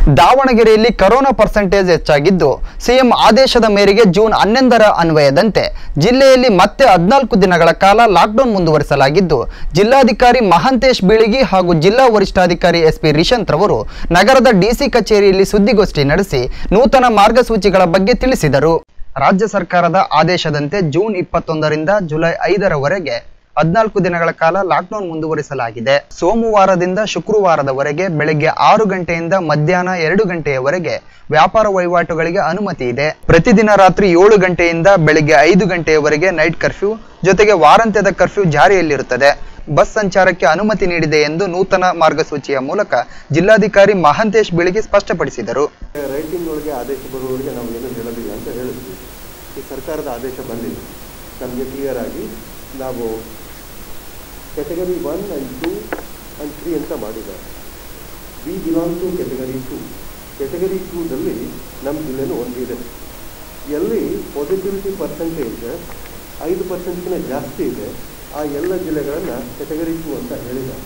ದಾವಣಗೆರೆಯಲ್ಲಿ corona percentage ಹೆಚ್ಚಾಗಿದ್ದು CM ಆದೇಶದ ಮೇರೆಗೆ ಜೂನ್ ಹನ್ನೊಂದರ ಅನ್ವಯದಂತೆ ಜಿಲ್ಲೆಯಲ್ಲಿ ಮತ್ತೆ ಹದಿನಾಲ್ಕು ದಿನಗಳ ಕಾಲ ಲಾಕ್ಡೌನ್ ಮುಂದುವರಿಸಲಾಗಿದ್ದು ಜಿಲ್ಲಾಧಿಕಾರಿ ಮಹಾಂತೇಶ್ ಬೀಳಿಗಿ ಹಾಗೂ ಜಿಲ್ಲಾ ವರಿಷ್ಠಾಧಿಕಾರಿ ಎಸ್ಪಿ ರಿಶಂತ್ ರವರು ನಗರದ ಡಿಸಿ ಕಚೇರಿಯಲ್ಲಿ ಸುದ್ದಿಗೋಷ್ಠಿ ನಡೆಸಿ ನೂತನ ಮಾರ್ಗಸೂಚಿಗಳ ಬಗ್ಗೆ ತಿಳಿಸಿದರು ರಾಜ್ಯ ಸರ್ಕಾರದ ಆದೇಶದಂತೆ ಜೂನ್ ಇಪ್ಪತ್ತೊಂದರಿಂದ ಜುಲೈ ಐದರವರೆಗೆ ಹದಿನಾಲ್ಕು ದಿನಗಳ ಕಾಲ ಲಾಕ್ಡೌನ್ ಮುಂದುವರಿಸಲಾಗಿದೆ ಸೋಮವಾರದಿಂದ ಶುಕ್ರವಾರದವರೆಗೆ ಬೆಳಗ್ಗೆ ಆರು ಗಂಟೆಯಿಂದ ಮಧ್ಯಾಹ್ನ ಎರಡು ಗಂಟೆಯವರೆಗೆ ವ್ಯಾಪಾರ ವಹಿವಾಟುಗಳಿಗೆ ಅನುಮತಿ ಇದೆ ಪ್ರತಿದಿನ ರಾತ್ರಿ ಏಳು ಗಂಟೆಯಿಂದ ಬೆಳಗ್ಗೆ ಐದು ಗಂಟೆಯವರೆಗೆ ನೈಟ್ ಕರ್ಫ್ಯೂ ಜೊತೆಗೆ ವಾರಾಂತ್ಯದ ಕರ್ಫ್ಯೂ ಜಾರಿಯಲ್ಲಿರುತ್ತದೆ ಬಸ್ ಸಂಚಾರಕ್ಕೆ ಅನುಮತಿ ನೀಡಿದೆ ಎಂದು ನೂತನ ಮಾರ್ಗಸೂಚಿಯ ಮೂಲಕ ಜಿಲ್ಲಾಧಿಕಾರಿ ಮಹಾಂತೇಶ್ ಬಿಳಿಗಿ ಸ್ಪಷ್ಟಪಡಿಸಿದರು ರೈಟಿಂಗ್ ಒಳಗೆ ಆದೇಶ ಬರುವವರೆಗೆ ನಾವು ಏನು ಹೇಳೋದಿಲ್ಲ ಅಂತ ಹೇಳಿದ್ವಿ ಈ ಸರ್ಕಾರದ ಆದೇಶ ಬಂದಿದೆ ನಮಗೆ ಕ್ಲಿಯರ್ ಆಗಿ ನಾವು category one and two and three ಅಂತ ಮಾಡಿದ್ದಾರೆ we belong to category two category ಟೂದಲ್ಲಿ ನಮ್ಮ ಜಿಲ್ಲೆನೂ ಒಂದಿದೆ ಎಲ್ಲಿ ಪಾಸಿಟಿವಿಟಿ ಪರ್ಸೆಂಟೇಜ್ ಐದು ಪರ್ಸೆಂಟ್ಗಿಂತ ಜಾಸ್ತಿ ಇದೆ ಆ ಎಲ್ಲ ಜಿಲ್ಲೆಗಳನ್ನು ಕೆಟಗರಿ ಟೂ ಅಂತ ಹೇಳಿದ್ದಾರೆ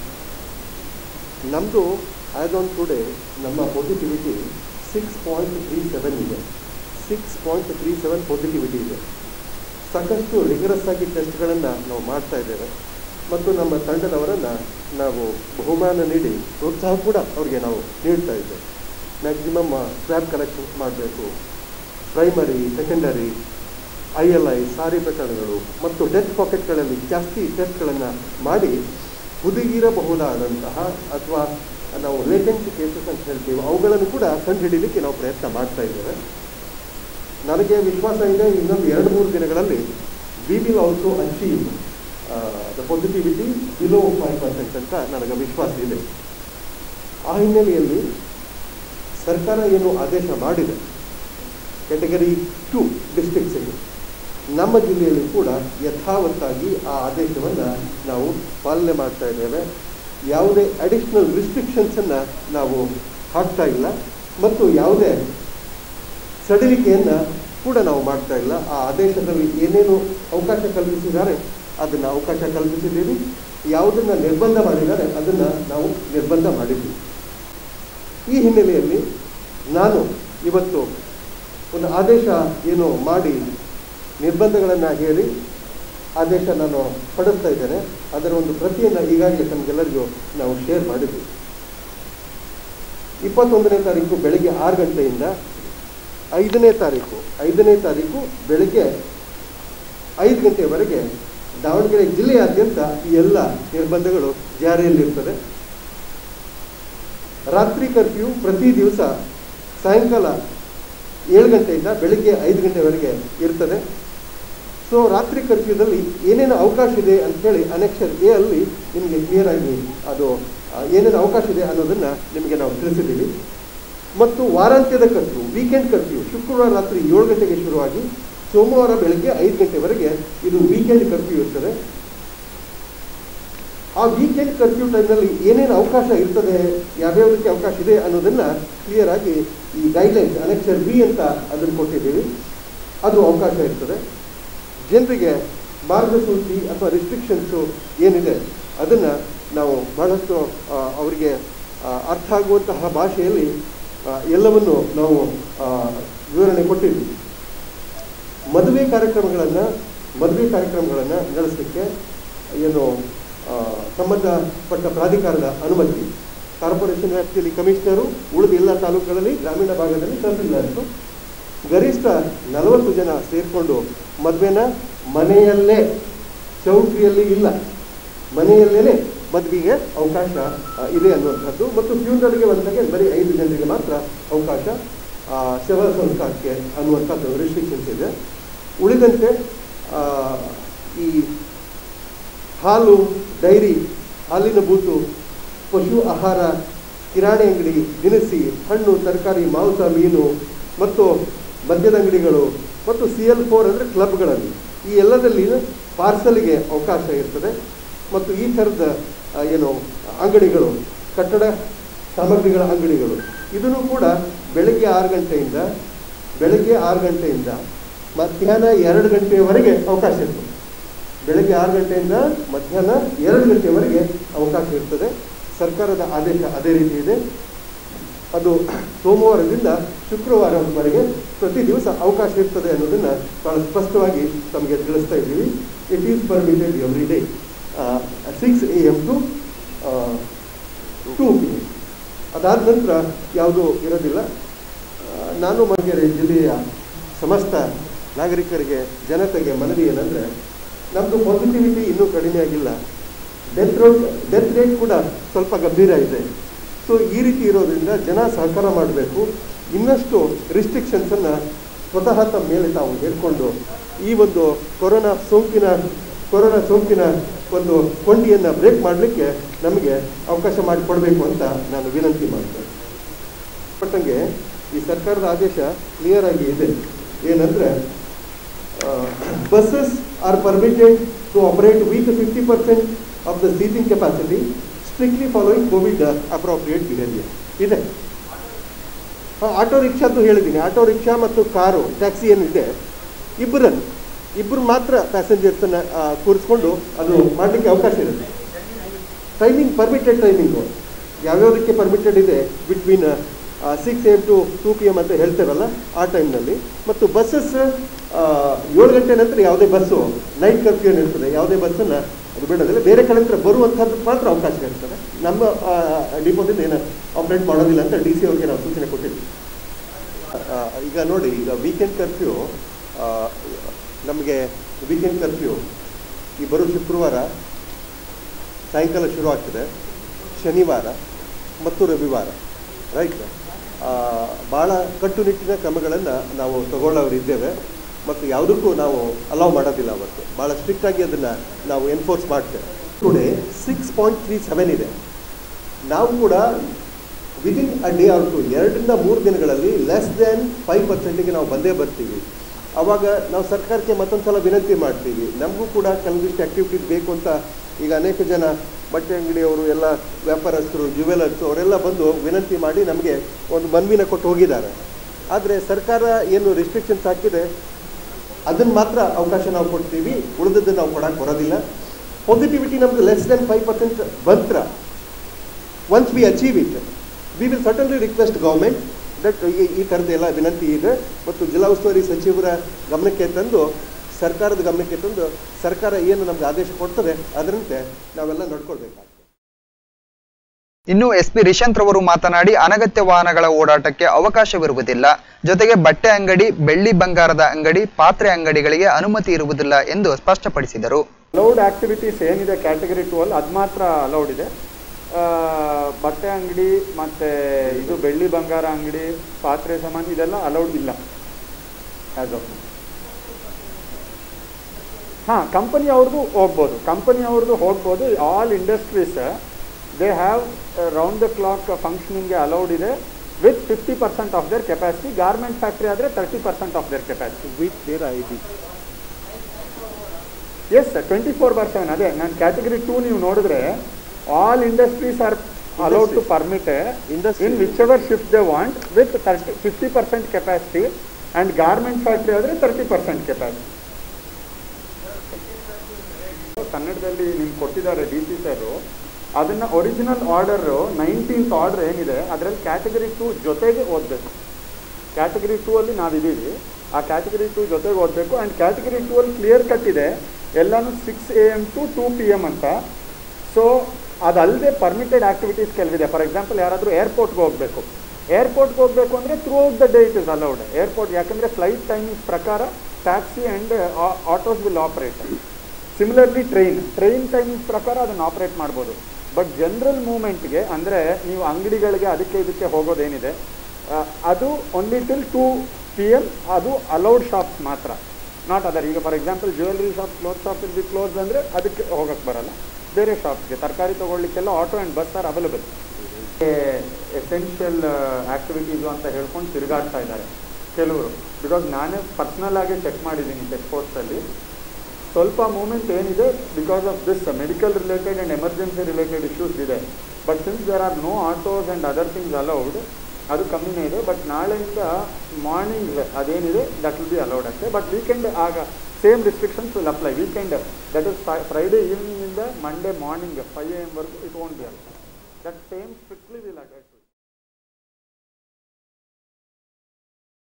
ನಮ್ಮದು ಆ್ಯಸ್ ಆನ್ ಟುಡೇ ನಮ್ಮ positivity six point three seven ಇದೆ six point three seven positivity ಇದೆ ಸಾಕಷ್ಟು ರಿಗರಸ್ ಆಗಿ ಟೆಸ್ಟ್ಗಳನ್ನು ನಾವು ಮಾಡ್ತಾ ಇದ್ದೇವೆ ಮತ್ತು ನಮ್ಮ ತಂಡದವರನ್ನು ನಾವು ಬಹುಮಾನ ನೀಡಿ ಪ್ರೋತ್ಸಾಹ ಕೂಡ ಅವರಿಗೆ ನಾವು ನೀಡ್ತಾ ಇದ್ದೇವೆ ಮ್ಯಾಕ್ಸಿಮಮ್ ಸ್ವ್ಯಾಬ್ ಕಲೆಕ್ಷನ್ಸ್ ಮಾಡಬೇಕು primary secondary I L I sorry ಪ್ರಕರಣಗಳು ಮತ್ತು ಡೆತ್ ಪಾಕೆಟ್ಗಳಲ್ಲಿ ಜಾಸ್ತಿ ಟೆಸ್ಟ್ಗಳನ್ನು ಮಾಡಿ ಹುದುಗಿರಬಹುದಾದಂತಹ ಅಥವಾ ನಾವು ಲೇಟೆಂಟ್ ಕೇಸಸ್ ಅಂತ ಹೇಳ್ತೀವಿ ಅವುಗಳನ್ನು ಕೂಡ ಕಂಡುಹಿಡಿಯಲಿಕ್ಕೆ ನಾವು ಪ್ರಯತ್ನ ಮಾಡ್ತಾ ಇದ್ದೇವೆ ನನಗೆ ವಿಶ್ವಾಸ ಇದೆ ಇನ್ನೊಂದು ಎರಡು ಮೂರು ದಿನಗಳಲ್ಲಿ we will also achieve the positivity below five percent ಅಂತ ನನಗೆ ವಿಶ್ವಾಸ ಇದೆ ಆ ಹಿನ್ನೆಲೆಯಲ್ಲಿ ಸರ್ಕಾರ ಏನು ಆದೇಶ ಮಾಡಿದೆ ಕೆಟಗರಿ ಟು ಡಿಸ್ಟ್ರಿಕ್ಟ್ಸಿಗೆ ನಮ್ಮ ಜಿಲ್ಲೆಯಲ್ಲಿ ಕೂಡ ಯಥಾವತ್ತಾಗಿ ಆ ಆದೇಶವನ್ನು ನಾವು ಪಾಲನೆ ಮಾಡ್ತಾ ಇದ್ದೇವೆ ಯಾವುದೇ ಅಡಿಷ್ನಲ್ ರಿಸ್ಟ್ರಿಕ್ಷನ್ಸನ್ನು ನಾವು ಹಾಕ್ತಾ ಇಲ್ಲ ಮತ್ತು ಯಾವುದೇ ಸಡಿಲಿಕೆಯನ್ನು ಕೂಡ ನಾವು ಮಾಡ್ತಾ ಇಲ್ಲ ಆ ಆದೇಶದಲ್ಲಿ ಏನೇನು ಅವಕಾಶ ಕಲ್ಪಿಸಿದ್ದಾರೆ ಅದನ್ನು ಅವಕಾಶ ಕಲ್ಪಿಸಿದ್ದೀವಿ ಯಾವುದನ್ನು ನಿರ್ಬಂಧ ಮಾಡಿದ್ದಾರೆ ಅದನ್ನು ನಾವು ನಿರ್ಬಂಧ ಮಾಡಿದ್ದೀವಿ ಈ ಹಿನ್ನೆಲೆಯಲ್ಲಿ ನಾನು ಇವತ್ತು ಒಂದು ಆದೇಶ ಏನು ಮಾಡಿ ನಿರ್ಬಂಧಗಳನ್ನು ಹೇಳಿ ಆದೇಶ ನಾನು ಪಡಿಸ್ತಾ ಇದ್ದೇನೆ ಅದರ ಒಂದು ಪ್ರತಿಯನ್ನು ಈಗಾಗಲೇ ತಮಗೆಲ್ಲರಿಗೂ ನಾವು ಶೇರ್ ಮಾಡಿದ್ವಿ ಇಪ್ಪತ್ತೊಂದನೇ ತಾರೀಕು ಬೆಳಗ್ಗೆ ಆರು ಗಂಟೆಯಿಂದ ಐದನೇ ತಾರೀಕು ಐದನೇ ತಾರೀಕು ಬೆಳಗ್ಗೆ ಐದು ಗಂಟೆಯವರೆಗೆ ದಾವಣಗೆರೆ ಜಿಲ್ಲೆಯಾದ್ಯಂತ ಈ ಎಲ್ಲ ನಿರ್ಬಂಧಗಳು ಜಾರಿಯಲ್ಲಿರ್ತದೆ ರಾತ್ರಿ ಕರ್ಫ್ಯೂ ಪ್ರತಿ ದಿವಸ ಸಾಯಂಕಾಲ ಏಳು ಗಂಟೆಯಿಂದ ಬೆಳಿಗ್ಗೆ ಐದು ಗಂಟೆವರೆಗೆ ಇರ್ತದೆ ಸೊ ರಾತ್ರಿ ಕರ್ಫ್ಯೂದಲ್ಲಿ ಏನೇನು ಅವಕಾಶ ಇದೆ ಅಂಥೇಳಿ ಅನೆಕ್ಷರ್ ಎ ಅಲ್ಲಿ ನಿಮಗೆ ಕ್ಲಿಯರ್ ಆಗಿ ಅದು ಆ, ಏನೇನು ಅವಕಾಶ ಇದೆ ಅನ್ನೋದನ್ನು ನಿಮಗೆ ನಾವು ತಿಳಿಸಿದ್ದೀವಿ ಮತ್ತು ವಾರಾಂತ್ಯದ ಕರ್ಫ್ಯೂ ವೀಕೆಂಡ್ ಕರ್ಫ್ಯೂ ಶುಕ್ರವಾರ ರಾತ್ರಿ ಏಳು ಗಂಟೆಗೆ ಶುರುವಾಗಿ ಸೋಮವಾರ ಬೆಳಗ್ಗೆ ಐದು ಗಂಟೆವರೆಗೆ ಇದು ವೀಕೆಂಡ್ ಕರ್ಫ್ಯೂ ಇರ್ತದೆ ಆ ವೀಕೆಂಡ್ ಕರ್ಫ್ಯೂ ಟೈಮ್ನಲ್ಲಿ ಏನೇನು ಅವಕಾಶ ಇರ್ತದೆ ಯಾವ್ಯಾವುದಕ್ಕೆ ಅವಕಾಶ ಇದೆ ಅನ್ನೋದನ್ನು ಕ್ಲಿಯರ್ ಆಗಿ ಈ ಗೈಡ್ಲೈನ್ಸ್ ಅನೆಕ್ಷರ್ ಬಿ ಅಂತ ಅದನ್ನು ಕೊಟ್ಟಿದ್ದೀವಿ ಅದು ಅವಕಾಶ ಇರ್ತದೆ ಜನರಿಗೆ ಮಾರ್ಗಸೂಚಿ ಅಥವಾ ರಿಸ್ಟ್ರಿಕ್ಷನ್ಸು ಏನಿದೆ ಅದನ್ನು ನಾವು ಬಹಳಷ್ಟು ಆ, ಅವರಿಗೆ ಆ, ಅರ್ಥ ಆಗುವಂತಹ ಭಾಷೆಯಲ್ಲಿ ಆ, ಎಲ್ಲವನ್ನು ನಾವು ಆ, ವಿವರಣೆ ಕೊಟ್ಟಿದ್ವಿ ಮದುವೆ ಕಾರ್ಯಕ್ರಮಗಳನ್ನು ಮದುವೆ ಕಾರ್ಯಕ್ರಮಗಳನ್ನು ನಡೆಸಲಿಕ್ಕೆ ಏನು ಆ, ಸಂಬಂಧಪಟ್ಟ ಪ್ರಾಧಿಕಾರದ ಅನುಮತಿ ಕಾರ್ಪೊರೇಷನ್ ವ್ಯಾಪ್ತಿಯಲ್ಲಿ ಕಮಿಷನರು ಉಳಿದ ಎಲ್ಲ ತಾಲೂಕುಗಳಲ್ಲಿ ಗ್ರಾಮೀಣ ಭಾಗದಲ್ಲಿ ತಹಸೀಲ್ದಾರರು ಗರಿಷ್ಠ ನಲವತ್ತು ಜನ ಸೇರಿಕೊಂಡು ಮದುವೆನ ಮನೆಯಲ್ಲೇ ಚೌಟ್ರಿಯಲ್ಲಿ ಇಲ್ಲ ಮನೆಯಲ್ಲೇ ಮದುವೆಗೆ ಅವಕಾಶ ಆ, ಇದೆ ಅನ್ನುವಂಥದ್ದು ಮತ್ತು ಫ್ಯೂನರಲ್ಗೆ ಬಂದಾಗೆ ಬರೀ ಐದು ಜನರಿಗೆ ಮಾತ್ರ ಅವಕಾಶ ಆ, ಶವ ಸಂಸ್ಕಾರಕ್ಕೆ ಅನ್ನುವಂಥದ್ದು ರಿಸ್ಟ್ರಿಕ್ಷನ್ಸ್ ಇದೆ ಉಳಿದಂತೆ ಆ, ಈ ಹಾಲು ಡೈರಿ ಹಾಲಿನ ಬೂತು ಪಶು ಆಹಾರ ಕಿರಾಣಿ ಅಂಗಡಿ ದಿನಸಿ ಹಣ್ಣು ತರಕಾರಿ ಮಾಂಸ ಮೀನು ಮತ್ತು ಮದ್ಯದ ಅಂಗಡಿಗಳು ಮತ್ತು ಸಿ ಎಲ್ ಫೋರ್ ಅಂದರೆ ಕ್ಲಬ್ಗಳಲ್ಲಿ ಈ ಎಲ್ಲದಲ್ಲಿ ಪಾರ್ಸಲ್ಗೆ ಅವಕಾಶ ಇರ್ತದೆ ಮತ್ತು ಈ ಥರದ ಆ, ಏನು ಅಂಗಡಿಗಳು ಕಟ್ಟಡ ಸಾಮಗ್ರಿಗಳ ಅಂಗಡಿಗಳು ಇದನ್ನು ಕೂಡ ಬೆಳಗ್ಗೆ ಆರು ಗಂಟೆಯಿಂದ ಬೆಳಗ್ಗೆ ಆರು ಗಂಟೆಯಿಂದ ಮಧ್ಯಾಹ್ನ ಎರಡು ಗಂಟೆಯವರೆಗೆ ಅವಕಾಶ ಇರ್ತದೆ ಬೆಳಗ್ಗೆ ಆರು ಗಂಟೆಯಿಂದ ಮಧ್ಯಾಹ್ನ ಎರಡು ಗಂಟೆವರೆಗೆ ಅವಕಾಶ ಇರ್ತದೆ ಸರ್ಕಾರದ ಆದೇಶ ಅದೇ ರೀತಿ ಇದೆ ಅದು ಸೋಮವಾರದಿಂದ ಶುಕ್ರವಾರದವರೆಗೆ ಪ್ರತಿ ದಿವಸ ಅವಕಾಶ ಇರ್ತದೆ ಅನ್ನೋದನ್ನು ಭಾಳ ಸ್ಪಷ್ಟವಾಗಿ ತಮಗೆ ತಿಳಿಸ್ತಾ ಇದ್ದೀವಿ it is permitted every day six A M to two P M ಅದಾದ ನಂತರ ಯಾವುದೂ ಇರೋದಿಲ್ಲ ಆ, ನಾನು ಮಗೇರಿ ಜಿಲ್ಲೆಯ ಸಮಸ್ತ ನಾಗರಿಕರಿಗೆ ಜನತೆಗೆ ಮನವಿ ಏನಂದರೆ ನಮ್ಮದು ಪಾಸಿಟಿವಿಟಿ ಇನ್ನೂ ಕಡಿಮೆ ಆಗಿಲ್ಲ ಡೆತ್ ರೋಟ್ ಡೆತ್ ರೇಟ್ ಕೂಡ ಸ್ವಲ್ಪ ಗಂಭೀರ ಇದೆ ಸೊ ಈ ರೀತಿ ಇರೋದ್ರಿಂದ ಜನ ಸಹಕಾರ ಮಾಡಬೇಕು ಇನ್ನಷ್ಟು ರಿಸ್ಟ್ರಿಕ್ಷನ್ಸನ್ನು ಸ್ವತಃ ತಮ್ಮ ಮೇಲೆ ತಾವು ಹೇಳ್ಕೊಂಡು ಈ ಒಂದು ಕೊರೋನಾ ಸೋಂಕಿನ ಕೊರೋನಾ ಸೋಂಕಿನ ಒಂದು ಕೊಂಡಿಯನ್ನು ಬ್ರೇಕ್ ಮಾಡಲಿಕ್ಕೆ ನಮಗೆ ಅವಕಾಶ ಮಾಡಿಕೊಡ್ಬೇಕು ಅಂತ ನಾನು ವಿನಂತಿ ಮಾಡ್ತೇನೆ ಪಟ್ಟಂಗೆ ಈ ಸರ್ಕಾರದ ಆದೇಶ ಕ್ಲಿಯರ್ ಆಗಿ ಇದೆ ಏನಂದರೆ buses are permitted to operate with 50% of the seating capacity strictly following COVID uh, appropriate behavior. ಇದೆ ಆ, ಆಟೋ ರಿಕ್ಷಾದ್ದು ಹೇಳಿದ್ದೀನಿ ಆಟೋ ರಿಕ್ಷಾ ಮತ್ತು ಕಾರು ಟ್ಯಾಕ್ಸಿ ಏನಿದೆ ಇಬ್ಬರನ್ನು ಇಬ್ಬರು ಮಾತ್ರ ಪ್ಯಾಸೆಂಜರ್ಸನ್ನು ಕೂರಿಸ್ಕೊಂಡು ಅದು ಮಾಡಲಿಕ್ಕೆ ಅವಕಾಶ ಇರುತ್ತೆ ಟೈಮಿಂಗ್ ಪರ್ಮಿಟೆಡ್ ಟೈಮಿಂಗು ಯಾವ್ಯಾವುದಕ್ಕೆ ಪರ್ಮಿಟೆಡ್ ಇದೆ between six M to two P M ಅಂತ ಹೇಳ್ತೇವಲ್ಲ ಆ ಟೈಮ್ನಲ್ಲಿ ಮತ್ತು ಬಸ್ಸಸ್ ಏಳು ಗಂಟೆ ನಂತರ ಯಾವುದೇ ಬಸ್ಸು ನೈಟ್ ಕರ್ಫ್ಯೂ ಇರ್ತದೆ ಯಾವುದೇ ಬಸ್ಸನ್ನು ಅದು ಬಿಡೋದಿಲ್ಲ ಬೇರೆ ಕಡೆ ಹತ್ರ ಬರುವಂಥದ್ದು ಮಾತ್ರ ಅವಕಾಶ ಇರ್ತದೆ ನಮ್ಮ ಡಿಪೋದಿಂದ ಏನು ಆಪ್ರೇಟ್ ಮಾಡೋದಿಲ್ಲ ಅಂತ ಡಿ ಸಿ ಅವ್ರಿಗೆ ನಾವು ಸೂಚನೆ ಕೊಟ್ಟಿದ್ವಿ ಆ, ಈಗ ನೋಡಿ ಈಗ ವೀಕೆಂಡ್ ಕರ್ಫ್ಯೂ ನಮಗೆ ವೀಕೆಂಡ್ ಕರ್ಫ್ಯೂ ಈ ಬರೋ ಶುಕ್ರವಾರ ಸಾಯಂಕಾಲ ಶುರು ಆಗ್ತದೆ ಶನಿವಾರ ಮತ್ತು ರವಿವಾರ ರೈಟ್ ಭಾಳ ಕಟ್ಟುನಿಟ್ಟಿನ ಕ್ರಮಗಳನ್ನು ನಾವು ತಗೊಳ್ಳೋರಿದ್ದೇವೆ ಮತ್ತು ಯಾವುದಕ್ಕೂ ನಾವು ಅಲೌ ಮಾಡೋದಿಲ್ಲ ಅವತ್ತು ಭಾಳ ಸ್ಟ್ರಿಕ್ಟಾಗಿ ಅದನ್ನು ನಾವು ಎನ್ಫೋರ್ಸ್ ಮಾಡ್ತೇವೆ today six point three seven ಇದೆ ನಾವು ಕೂಡ within a day or two ಎರಡರಿಂದ ಮೂರು ದಿನಗಳಲ್ಲಿ ಲೆಸ್ ದೆನ್ ಫೈವ್ ಪರ್ಸೆಂಟಿಗೆ ನಾವು ಬಂದೇ ಬರ್ತೀವಿ ಆವಾಗ ನಾವು ಸರ್ಕಾರಕ್ಕೆ ಮತ್ತೊಂದು ಸಲ ವಿನಂತಿ ಮಾಡ್ತೀವಿ ನಮಗೂ ಕೂಡ ಕೆಲವೊಂದಿಷ್ಟು ಆ್ಯಕ್ಟಿವಿಟೀಸ್ ಬೇಕು ಅಂತ ಈಗ ಅನೇಕ ಜನ ಬಟ್ಟೆ ಅಂಗಡಿಯವರು ಎಲ್ಲ ವ್ಯಾಪಾರಸ್ಥರು ಜ್ಯುವೆಲರ್ಸ್ ಅವರೆಲ್ಲ ಬಂದು ವಿನಂತಿ ಮಾಡಿ ನಮಗೆ ಒಂದು ಮನವಿನ ಕೊಟ್ಟು ಹೋಗಿದ್ದಾರೆ ಆದರೆ ಸರ್ಕಾರ ಏನು ರಿಸ್ಟ್ರಿಕ್ಷನ್ಸ್ ಹಾಕಿದೆ ಅದನ್ನು ಮಾತ್ರ ಅವಕಾಶ ನಾವು ಕೊಡ್ತೀವಿ ಉಳಿದದ್ದನ್ನು ನಾವು ಕೊಡೋಕ್ಕೆ ಬರೋದಿಲ್ಲ ಪಾಸಿಟಿವಿಟಿ ನಮ್ದು ಲೆಸ್ ದೆನ್ ಫೈವ್ ಪರ್ಸೆಂಟ್ ಬಂತ್ರ once we achieve it we will certainly request government that ಈ ಥರದ್ದು ಎಲ್ಲ ವಿನಂತಿ ಇದೆ ಮತ್ತು ಜಿಲ್ಲಾ ಉಸ್ತುವಾರಿ ಸಚಿವರ ಗಮನಕ್ಕೆ ತಂದು ಸರ್ಕಾರದ ಗಮನಕ್ಕೆ ತಂದು ಸರ್ಕಾರ ಏನು ನಮ್ಗೆ ಆದೇಶ ಕೊಡ್ತದೆ ಅದರಂತೆ ನಾವೆಲ್ಲ ನಡ್ಕೊಳ್ಬೇಕಾಗ್ತದೆ ಇನ್ನು ಎಸ್ಪಿ ರಿಶಂತ್ ರವರು ಮಾತನಾಡಿ ಅನಗತ್ಯ ವಾಹನಗಳ ಓಡಾಟಕ್ಕೆ ಅವಕಾಶವಿರುವುದಿಲ್ಲ ಜೊತೆಗೆ ಬಟ್ಟೆ ಅಂಗಡಿ ಬೆಳ್ಳಿ ಬಂಗಾರದ ಅಂಗಡಿ ಪಾತ್ರೆ ಅಂಗಡಿಗಳಿಗೆ ಅನುಮತಿ ಇರುವುದಿಲ್ಲ ಎಂದು ಸ್ಪಷ್ಟಪಡಿಸಿದರು ಅಲೌಡ್ ಆಕ್ಟಿವಿಟೀಸ್ ಏನಿದೆ ಕ್ಯಾಟಗರಿ ಟೂ ಅಲ್ಲಿ ಅದು ಮಾತ್ರ ಅಲೌಡ್ ಇದೆ ಆ, ಬಟ್ಟೆ ಅಂಗಡಿ ಮತ್ತು ಇದು ಬೆಳ್ಳಿ ಬಂಗಾರ ಅಂಗಡಿ ಪಾತ್ರೆ ಸಾಮಾನು ಇದೆಲ್ಲ ಅಲೌಡ್ ಇಲ್ಲ ಆ್ಯಸ್ ಆಫ್ ಹಾಂ ಕಂಪನಿ ಅವ್ರದ್ದು ಹೋಗ್ಬೋದು ಕಂಪನಿ ಅವ್ರದ್ದು ಹೋಗ್ಬೋದು all industries they have round the clock ಫಂಕ್ಷನಿಂಗ್ಗೆ ಅಲೌಡ್ ಇದೆ with fifty percent of their capacity garment factory ಆದರೆ thirty percent of their capacity with their I D S sir twenty four by seven ಅದೇ ನಾನು category two ನೀವು ನೋಡಿದ್ರೆ all industries are allowed to permit Industries. In which ever shift they want with thirty fifty percent capacity and garment factory ಆದರೆ thirty percent capacity ಕನ್ನಡದಲ್ಲಿ ನಿಮ್ಗೆ ಕೊಟ್ಟಿದ್ದಾರೆ D C ಸರು ಅದನ್ನು original order nineteenth order ಏನಿದೆ ಅದರಲ್ಲಿ category two ಜೊತೆಗೆ ಓದಬೇಕು category two ಅಲ್ಲಿ ನಾವಿದ್ದೀವಿ ಆ ಕ್ಯಾಟಗರಿ ಟೂ ಜೊತೆಗೆ ಓದಬೇಕು ಆ್ಯಂಡ್ ಕ್ಯಾಟಗರಿ ಟೂ ಅಲ್ಲಿ ಕ್ಲಿಯರ್ ಕಟ್ ಇದೆ ಎಲ್ಲನೂ six A M to two P M ಅಂತ ಸೊ ಅದಲ್ಲದೆ ಪರ್ಮಿಟೆಡ್ ಆಕ್ಟಿವಿಟೀಸ್ ಕೆಲವಿದೆ ಫಾರ್ ಎಕ್ಸಾಂಪಲ್ ಯಾರಾದರೂ ಏರ್ಪೋರ್ಟ್ಗೆ ಹೋಗಬೇಕು ಏರ್ಪೋರ್ಟ್ಗೆ ಹೋಗಬೇಕು ಅಂದರೆ throughout the day it is allowed airport ಯಾಕಂದರೆ ಫ್ಲೈಟ್ ಟೈಮಿಂಗ್ಸ್ ಪ್ರಕಾರ taxi and autos will operate similarly train train timings ಪ್ರಕಾರ ಅದನ್ನು ಆಪರೇಟ್ ಮಾಡ್ಬೋದು ಬಟ್ ಜನರಲ್ ಮೂವ್ಮೆಂಟ್ಗೆ ಅಂದರೆ ನೀವು ಅಂಗಡಿಗಳಿಗೆ ಅದಕ್ಕೆ ಇದಕ್ಕೆ ಹೋಗೋದೇನಿದೆ ಆ, ಅದು only till two P M ಅದು ಅಲೌಡ್ ಶಾಪ್ಸ್ ಮಾತ್ರ ನಾಟ್ ಅದರ್ ಈಗ for example jewellery shop cloth shop ಇಲ್ಲಿ ಕ್ಲೋಸ್ ಅಂದರೆ ಅದಕ್ಕೆ ಹೋಗಕ್ಕೆ ಬರಲ್ಲ ಬೇರೆ ಶಾಪ್ಸ್ಗೆ ತರಕಾರಿ ತೊಗೊಳ್ಲಿಕ್ಕೆಲ್ಲ auto and bus are available essential activities ಅಂತ ಹೇಳ್ಕೊಂಡು ತಿರುಗಾಡ್ತಾ ಇದ್ದಾರೆ ಕೆಲವರು ಬಿಕಾಸ್ ನಾನೇ ಪರ್ಸ್ನಲ್ ಆಗಿ ಚೆಕ್ ಮಾಡಿದ್ದೀನಿ ಚೆಕ್ ಪೋಸ್ಟಲ್ಲಿ ಸ್ವಲ್ಪ ಮೂಮೆಂಟ್ ಏನಿದೆ because of this medical related and emergency related issues ಇದೆ but since there are no autos and other things allowed ಅದು ಕಮ್ಮಿನೇ ಇದೆ ಬಟ್ ನಾಳೆಯಿಂದ ಮಾರ್ನಿಂಗ್ ಅದೇನಿದೆ ದಟ್ ವಿಲ್ ಬಿ ಅಲೌಡ್ ಅಷ್ಟೇ ಬಟ್ ವೀಕೆಂಡ್ ಆಗ same restrictions will apply weekend that is Friday ಈವ್ನಿಂಗಿಂದ Monday morning five A ಎಮ್ವರೆಗೂ it won't be allowed that same strictly will attend